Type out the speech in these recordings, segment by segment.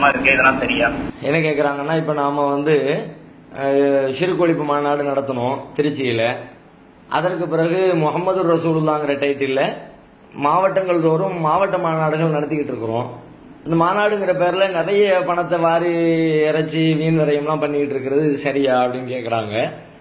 இருக்கு இதெல்லாம் சரியா என்ன கேட்குறாங்கன்னா இப்போ நாம் வந்து அஹ், சிறுகொழிப்பு மாநாடு நடத்தணும் திருச்சியில் அதற்கு பிறகு முகமது ரசூலுல்லாங்கிற டைட்டிலில் மாவட்டங்கள் தோறும் மாவட்ட மாநாடுகள் நடத்திக்கிட்டு இருக்கிறோம் இந்த மாநாடுங்கிற பேரில் நிறைய பணத்தை வாரி இறைச்சி மீன் விரயம்லாம் பண்ணிக்கிட்டு இருக்கிறது இது சரியா அப்படின்னு கேட்குறாங்க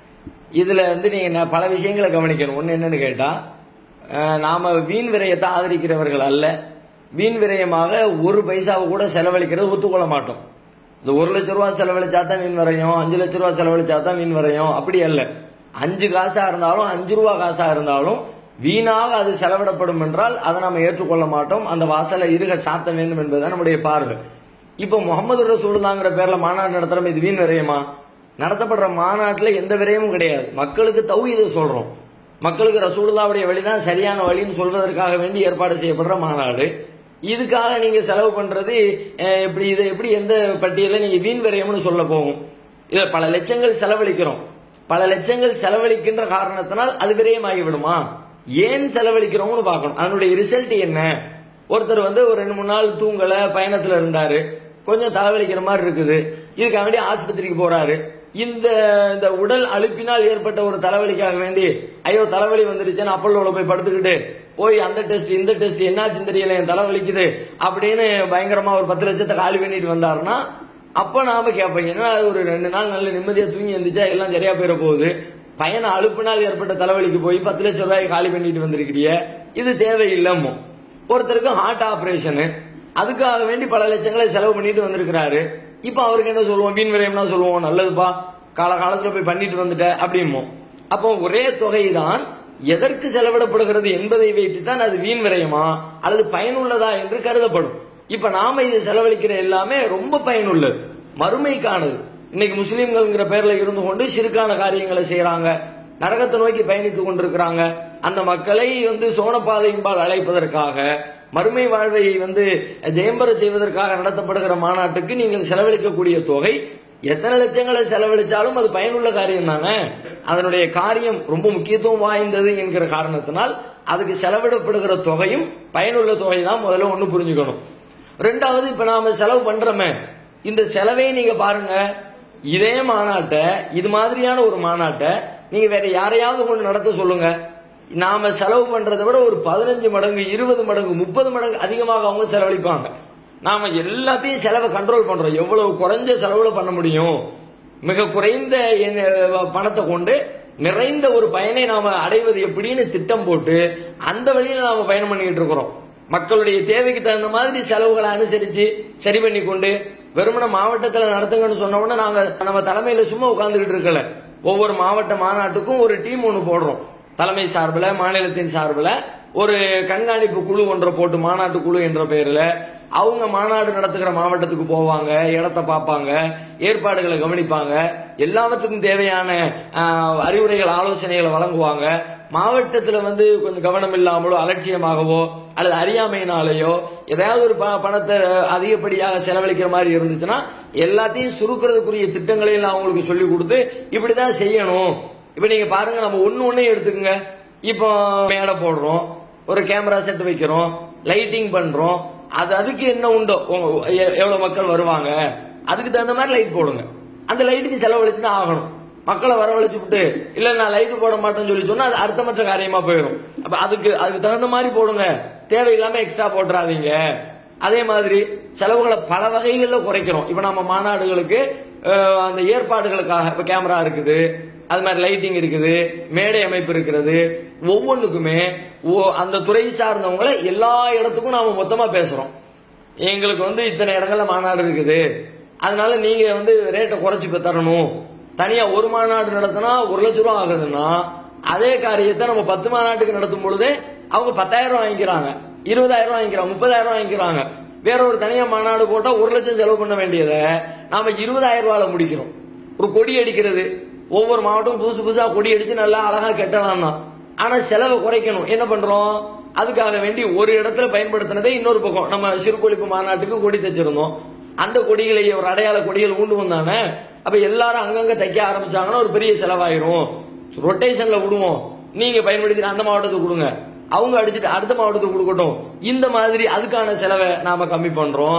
இதில் வந்து நீங்கள் பல விஷயங்களை கவனிக்கணும் ஒன்று என்னன்னு கேட்டால் நாம் வீண் விரயத்தை ஆதரிக்கிறவர்கள் அல்ல வீண் விரயமாக ஒரு பைசாவை கூட செலவழிக்கிறது ஒத்துக்கொள்ள மாட்டோம் இந்த ஒரு லட்ச ரூபா செலவழிச்சா தான் மீன் வரையும் அஞ்சு லட்ச ரூபா செலவழிச்சா தான் மீன் வரையும் அப்படி அல்ல அஞ்சு காசா இருந்தாலும் அஞ்சு ரூபா காசா இருந்தாலும் வீணாக அது செலவிடப்படும் என்றால் அதை நம்ம ஏற்றுக்கொள்ள மாட்டோம் அந்த வாசலை இருக சாத்த வேண்டும் என்பதுதான் நம்முடைய பார்வை இப்போ முகமது ரசூலுல்லாங்கிற பேர்ல மாநாடு நடத்துறோம் இது வீண் விரயமா நடத்தப்படுற மாநாட்டில் எந்த விரயமும் கிடையாது மக்களுக்கு தௌஹீதை சொல்றோம் மக்களுக்கு ரசூலுல்லாவுடைய வழிதான் சரியான வழின்னு சொல்வதற்காக வேண்டி ஏற்பாடு செய்யப்படுற மாநாடு இதுக்காக நீங்க செலவு பண்றது அஹ், எப்படி இதை எப்படி எந்த பட்டியலில் நீங்க வீண் விரயம்னு சொல்ல போகும் இதை பல லட்சங்கள் செலவழிக்கிறோம் பல லட்சங்கள் செலவழிக்கின்ற காரணத்தினால் அது விரயமாகி விடுமா ஏன் செலவழிக்கிறோம்னு பார்க்கணும் அதனுடைய ரிசல்ட் என்ன ஒருத்தர் வந்து ஒரு ரெண்டு மூணு நாள் தூங்கல பயணத்துல இருந்தாரு கொஞ்சம் தலைவலிக்கிற மாதிரி இருக்குது இதுக்காக வேண்டி ஆஸ்பத்திரிக்கு போறாரு இந்த இந்த உடல் அழுப்பினால் ஏற்பட்ட ஒரு தலைவலிக்காக வேண்டி ஐயோ தலைவலி வந்துருச்சுன்னு அப்பல்லோல போய் படுத்துக்கிட்டு போய் அந்த டெஸ்ட் இந்த டெஸ்ட் என்னாச்சுன்னு தெரியல என் தலைவலிக்குது அப்படின்னு பயங்கரமா ஒரு பத்து லட்சத்தை காலி பண்ணிட்டு வந்தாருன்னா அப்ப நாம கேட்போம் ஏன்னா அது ஒரு ரெண்டு நாள் நல்ல நிம்மதியா தூங்கி இருந்துச்சா எல்லாம் சரியா போயிட போகுது பயண அழுப்பினால் ஏற்பட்ட தலைவலிக்கு போய் பத்து லட்சம் ரூபாய் காலி பண்ணிட்டு வந்திருக்கிறிய இது தேவையில்லமோ ஒருத்தருக்கு ஹார்ட் ஆபரேஷனு அதுக்காக வேண்டி பல லட்சங்களை செலவு பண்ணிட்டு வந்திருக்கிறாரு இப்போ அவருக்கு என்ன சொல்லுவோம் வீண் விரயம்னா சொல்லுவோம் நல்லதுப்பா காலகாலத்துல போய் பண்ணிட்டு வந்துட்ட அப்படிமோ அப்போ ஒரே தொகை தான் எதற்கு செலவிடப்படுகிறது என்பதை வைத்து தான் அது வீண் விரயமா அல்லது பயனுள்ளதா என்று கருதப்படும் இப்ப நாம இது செலவழிக்கிற எல்லாமே ரொம்ப பயனுள்ளது மறுமைக்கானது இன்னைக்கு முஸ்லீம்கள்ங்கிற பேர்ல இருந்து கொண்டு சிறுக்கான காரியங்களை செய்யறாங்க நரகத்தை நோக்கி பயணித்துக் கொண்டிருக்கிறாங்க அந்த மக்களை வந்து சோனப்பாதையின்பால் அழைப்பதற்காக மறுமை வாழ்வை வந்து ஜெயம்பர செய்வதற்காக நடத்தப்படுகிற மாநாட்டுக்கு நீங்கள் செலவழிக்கக்கூடிய தொகை எத்தனை லட்சங்களை செலவழிச்சாலும் அது பயனுள்ள காரியம் தானே அதனுடைய காரியம் ரொம்ப முக்கியத்துவம் வாய்ந்தது என்கிற காரணத்தினால் அதுக்கு செலவிடப்படுகிற தொகையும் பயனுள்ள தொகை தான் முதல்ல ஒன்று புரிஞ்சுக்கணும் ரெண்டாவது இப்ப நாம செலவு பண்றோமே இந்த செலவை நீங்க பாருங்க இதே மாநாட்டை இது மாதிரியான ஒரு மாநாட்டை நீங்க வேற யாரையாவது கொண்டு நடத்த சொல்லுங்க நாம செலவு பண்றதை விட ஒரு பதினஞ்சு மடங்கு இருபது மடங்கு முப்பது மடங்கு அதிகமாக அவங்க செலவழிப்பாங்க நாம எல்லாத்தையும் செலவை கண்ட்ரோல் பண்றோம் எவ்வளவு குறைஞ்ச செலவுல பண்ண முடியும் மிக குறைந்த எண்ண- பணத்தை கொண்டு நிறைந்த ஒரு பயனை நாம அடைவது எப்படின்னு திட்டம் போட்டு அந்த வழியில நாம பயணம் பண்ணிட்டு இருக்கிறோம் மக்களுடைய தேவைக்கு தகுந்த மாதிரி செலவுகளை அனுசரிச்சு சரி பண்ணி கொண்டு வெறுமன மாவட்டத்தில் நடத்துங்கன்னு சொன்ன உடனே நாங்க நம்ம தலைமையில சும்மா உட்கார்ந்துகிட்டு இருக்கல ஒவ்வொரு மாவட்ட மாநாட்டுக்கும் ஒரு டீம் ஒன்று போடுறோம் தலைமை சார்பில் மாநிலத்தின் சார்பில் ஒரு கண்காணிப்பு குழு ஒன்றை போட்டு மாநாட்டு குழு என்ற பெயரில் அவங்க மாநாடு நடத்துகிற மாவட்டத்துக்கு போவாங்க இடத்த பார்ப்பாங்க ஏற்பாடுகளை கவனிப்பாங்க எல்லாவற்றுக்கும் தேவையான ஆஹ், அறிவுரைகள் ஆலோசனைகளை வழங்குவாங்க மாவட்டத்தில் வந்து கொஞ்சம் கவனம் இல்லாமலோ அலட்சியமாகவோ அல்லது அறியாமையினாலேயோ ஏதாவது ஒரு ப- பணத்தை அதிகப்படியாக செலவழிக்கிற மாதிரி இருந்துச்சுன்னா எல்லாத்தையும் சுருக்கிறதுக்குரிய திட்டங்களையும் நான் உங்களுக்கு சொல்லி கொடுத்து இப்படிதான் செய்யணும் இப்ப நீங்க பாருங்க நம்ம ஒண்ணு ஒண்ணே எடுத்துக்கங்க இப்போ மேடை போடுறோம் ஒரு கேமரா செட் வைக்கிறோம் லைட்டிங் பண்றோம் அது அதுக்கு என்ன உண்டோ உங்க- எ- எவ்வளவு மக்கள் வருவாங்க அதுக்கு தகுந்த மாதிரி லைட் போடுங்க அந்த லைட்டுக்கு செலவழிச்சு தான் ஆகணும் மக்களை வரவழைச்சு விட்டு இல்ல நான் லைட் போட மாட்டேன்னு சொல்லி சொன்னா அது அர்த்தமற்ற காரியமா போயிடும் அப்ப அதுக்கு அதுக்கு தகுந்த மாதிரி போடுங்க தேவையில்லாம எக்ஸ்ட்ரா போட்டுறாதீங்க அதே மாதிரி செலவுகளை பல வகைகளில் குறைக்கிறோம் இப்போ நம்ம மாநாடுகளுக்கு அஹ், அந்த ஏற்பாடுகளுக்காக இப்போ கேமரா இருக்குது அது மாதிரி லைட்டிங் இருக்குது மேடை அமைப்பு இருக்கிறது ஒவ்வொன்றுக்குமே ஓ- அந்த துறை சார்ந்தவங்களை எல்லா இடத்துக்கும் நாம மொத்தமா பேசுறோம் எங்களுக்கு வந்து இத்தனை இடங்கள்ல மாநாடு இருக்குது அதனால நீங்க வந்து ரேட்டை குறைச்சு இப்ப தரணும் தனியா ஒரு மாநாடு நடத்தினா ஒரு லட்ச ரூபா ஆகுதுன்னா அதே காரியத்தை நம்ம பத்து மாநாட்டுக்கு நடத்தும் பொழுது அவங்க பத்தாயிரம் ரூபாய் வாங்கிக்கிறாங்க இருபதாயிரம் ரூபாய் வாங்கிக்கிறாங்க முப்பதாயிரம் ரூபாய் வாங்கிக்கிறாங்க வேற ஒரு தனியா மாநாடு போட்டா ஒரு லட்சம் செலவு பண்ண வேண்டியதை நாம இருபதாயிரம் ரூபாயில முடிக்கிறோம் ஒரு கொடி அடிக்கிறது ஒவ்வொரு மாவட்டம் புதுசு புதுசா கொடி அடிச்சு நல்லா அழகா கட்டலாம் தான் ஆனா செலவை குறைக்கணும் என்ன பண்றோம் அதுக்காக வேண்டி ஒரு இடத்துல பயன்படுத்தினதே இன்னொரு பக்கம் நம்ம சிறுபொழிப்பு மாநாட்டுக்கு கொடி தைச்சிருந்தோம் அந்த கொடிகளை ஒரு அடையாள கொடிகள் உண்டு வந்தானே அப்ப எல்லாரும் அங்கங்க தைக்க ஆரம்பிச்சாங்கன்னா ஒரு பெரிய செலவாயிரும் ரொட்டேஷன்ல விடுவோம் நீங்க பயன்படுத்தி அந்த மாவட்டத்துக்கு கொடுங்க அவங்க அடிச்சுட்டு அடுத்த மாவட்டத்துக்கு கொடுக்கட்டும் இந்த மாதிரி அதுக்கான செலவை நாம கம்மி பண்றோம்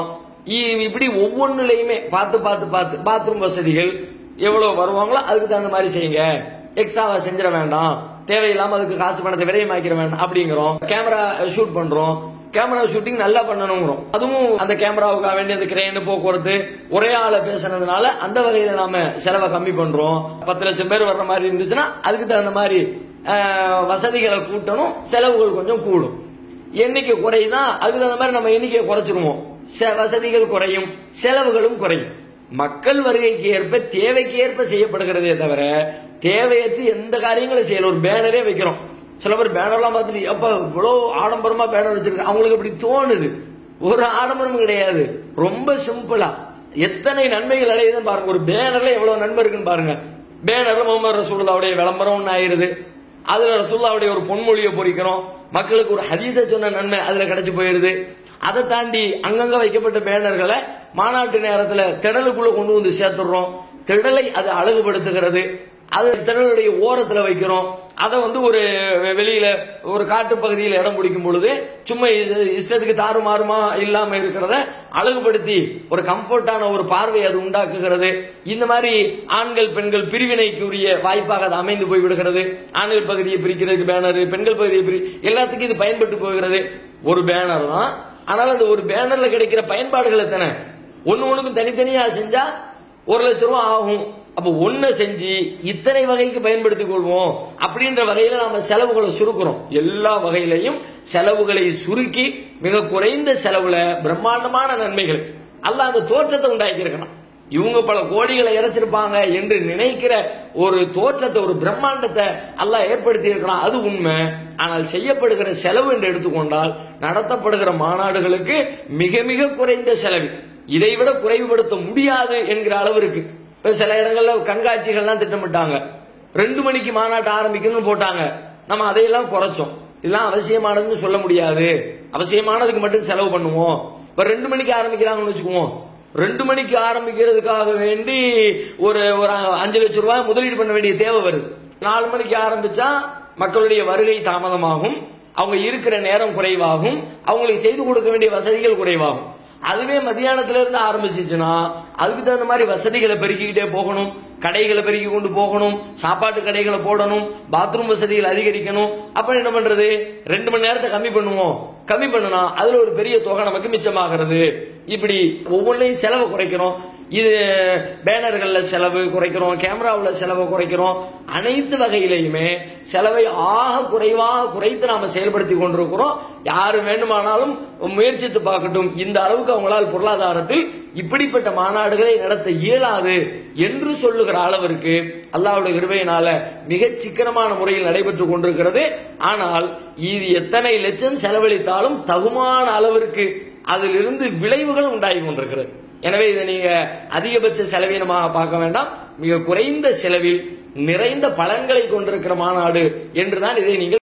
இ- இப்படி ஒவ்வொன்றுலையுமே பார்த்து பார்த்து பார்த்து பாத்ரூம் வசதிகள் எவ்வளவு வருவாங்களோ அதுக்கு தகுந்த மாதிரி செய்யுங்க எக்ஸ்ட்ராவா செஞ்சிட வேண்டாம் தேவையில்லாம அதுக்கு காசு பணத்தை விரயமாக்கிற வேண்டாம் அப்படிங்கிறோம் கேமரா ஷூட் பண்றோம் கேமரா ஷூட்டிங் நல்லா பண்ணணுங்கிறோம் அதுவும் அந்த கேமராவுக்காக வேண்டிய அந்த கிரேன் போக்குவரத்து ஒரே ஆளை பேசுனதுனால அந்த வகையில நாம செலவை கம்மி பண்றோம் பத்து லட்சம் பேர் வர்ற மாதிரி இருந்துச்சுன்னா அதுக்கு தகுந்த மாதிரி அஹ், வசதிகளை கூட்டணும் செலவுகள் கொஞ்சம் கூடும் எண்ணிக்கை குறையுதான் அதுக்கு தகுந்த மாதிரி நம்ம எண்ணிக்கையை குறைச்சிருவோம் செ- வசதிகள் குறையும் செலவுகளும் குறையும் மக்கள் வருகைக்கு ஏற்ப தேவைக்கு ஏற்ப செய்யப்படுகிறதே தவிர தேவையற்று எந்த காரியங்களும் செய்யல ஒரு பேனரே வைக்கிறோம் சில பேர் பேனர்லாம் பார்த்துட்டு அப்ப இவ்வளோ ஆடம்பரமா பேனர் வச்சிருக்க அவங்களுக்கு அப்படி தோணுது ஒரு ஆடம்பரம் கிடையாது ரொம்ப சிம்பிளா எத்தனை நன்மைகள் அடையுதுன்னு பாருங்க ஒரு பேனர்ல எவ்வளவு நன்மை இருக்குன்னு பாருங்க பேனர்ல முகமது ரசூலுல்லாவுடைய விளம்பரம் ஒன்று ஆயிருது அதுல ரசூல்லாவுடைய ஒரு பொன்மொழியை பொறிக்கிறோம் மக்களுக்கு ஒரு ஹதீஸை சொன்ன நன்மை அதுல கிடைச்சு போயிருது அதை தாண்டி அங்கங்க வைக்கப்பட்ட பேனர்களை மாநாட்டு நேரத்துல திடலுக்குள்ள கொண்டு வந்து சேர்த்துடுறோம் திடலை அது அழகுபடுத்துகிறது அது திடலுடைய ஓரத்துல வைக்கிறோம் அதை வந்து ஒரு வெ- வெளியில ஒரு காட்டு பகுதியில் இடம் பிடிக்கும் பொழுது சும்மா இ- இஷ்டத்துக்கு தாறுமாறுமா இல்லாம இருக்கிறத அழகுபடுத்தி ஒரு கம்ஃபர்டான ஒரு பார்வை அது உண்டாக்குகிறது இந்த மாதிரி ஆண்கள் பெண்கள் பிரிவினைக்குரிய வாய்ப்பாக அது அமைந்து போய் விடுகிறது ஆண்கள் பகுதியை பிரிக்கிறதுக்கு பேனர் பெண்கள் பகுதியை பிரி எல்லாத்துக்கும் இது பயன்பட்டு போகிறது ஒரு பேனர் தான் ஆனால் அந்த ஒரு பேனர்ல கிடைக்கிற பயன்பாடுகள் எத்தனை ஒன்னு ஒண்ணுக்கும் தனித்தனியா செஞ்சா ஒரு லட்சம் ரூபா ஆகும் அப்ப ஒண்ணு செஞ்சு இத்தனை வகைக்கு பயன்படுத்திக் கொள்வோம் அப்படின்ற வகையில நாம செலவுகளை சுருக்குறோம் எல்லா வகையிலையும் செலவுகளை சுருக்கி மிக குறைந்த செலவுல பிரம்மாண்டமான நன்மைகள் அல்லாஹ் அந்த தோற்றத்தை உண்டாக்கி இருக்கிறான் இவங்க பல கோடிகளை இறைச்சிருப்பாங்க என்று நினைக்கிற ஒரு தோற்றத்தை ஒரு பிரம்மாண்டத்தை அல்லாஹ் ஏற்படுத்தி இருக்கிறான் அது உண்மை ஆனால் செய்யப்படுகிற செலவு என்று எடுத்துக்கொண்டால் நடத்தப்படுகிற மாநாடுகளுக்கு மிக மிக குறைந்த செலவு இதை விட குறைவுபடுத்த முடியாது என்கிற அளவிற்கு இப்ப சில இடங்கள்ல கண்காட்சிகள்லாம் திட்டமிட்டாங்க ரெண்டு மணிக்கு மாநாட்டு ஆரம்பிக்கணும்னு போட்டாங்க நம்ம அதையெல்லாம் குறைச்சோம் இதெல்லாம் அவசியமானதுன்னு சொல்ல முடியாது அவசியமானதுக்கு மட்டும் செலவு பண்ணுவோம் இப்ப ரெண்டு மணிக்கு ஆரம்பிக்கிறாங்கன்னு வச்சுக்குவோம் ரெண்டு மணிக்கு ஆரம்பிக்கிறதுக்காக வேண்டி ஒரு ஒரு அஞ்சு லட்சம் ரூபாய் முதலீடு பண்ண வேண்டிய தேவை வருது நாலு மணிக்கு ஆரம்பிச்சா மக்களுடைய வருகை தாமதமாகும் அவங்க இருக்கிற நேரம் குறைவாகும் அவங்களுக்கு செய்து கொடுக்க வேண்டிய வசதிகள் குறைவாகும் அதுவே மத்தியானத்துல இருந்து ஆரம்பிச்சிச்சுன்னா அதுக்கு தகுந்த மாதிரி வசதிகளை பெருக்கிக்கிட்டே போகணும் கடைகளை பெருக்கி கொண்டு போகணும் சாப்பாட்டு கடைகளை போடணும் பாத்ரூம் வசதிகள் அதிகரிக்கணும் அப்ப என்ன பண்றது ரெண்டு மணி நேரத்தை கம்மி பண்ணுவோம் கம்மி பண்ணுனா அதுல ஒரு பெரிய தொகை நமக்கு மிச்சமாகிறது இப்படி ஒவ்வொன்றையும் செலவை குறைக்கிறோம் இது பேனர்கள்ல செலவு குறைக்கிறோம் கேமராவில் செலவை குறைக்கிறோம் அனைத்து வகையிலையுமே செலவை ஆக குறைவாக குறைத்து நாம செயல்படுத்தி கொண்டிருக்கிறோம் யாரு வேண்டுமானாலும் முயற்சித்து பார்க்கட்டும் இந்த அளவுக்கு அவங்களால் பொருளாதாரத்தில் இப்படிப்பட்ட மாநாடுகளை நடத்த இயலாது என்று சொல்லுகிற அளவிற்கு அல்லாஹ்வுடைய கிருபையினால மிகச் சிக்கனமான முறையில் நடைபெற்று கொண்டிருக்கிறது ஆனால் இது எத்தனை லட்சம் செலவழித்தாலும் தகுமான அளவிற்கு அதிலிருந்து விளைவுகள் உண்டாகி கொண்டிருக்கிறது எனவே இதை நீங்க அதிகபட்ச செலவீனமாக பார்க்க வேண்டாம் மிக குறைந்த செலவில் நிறைந்த பலன்களை கொண்டிருக்கிற மாநாடு என்றுதான் இதை நீங்கள்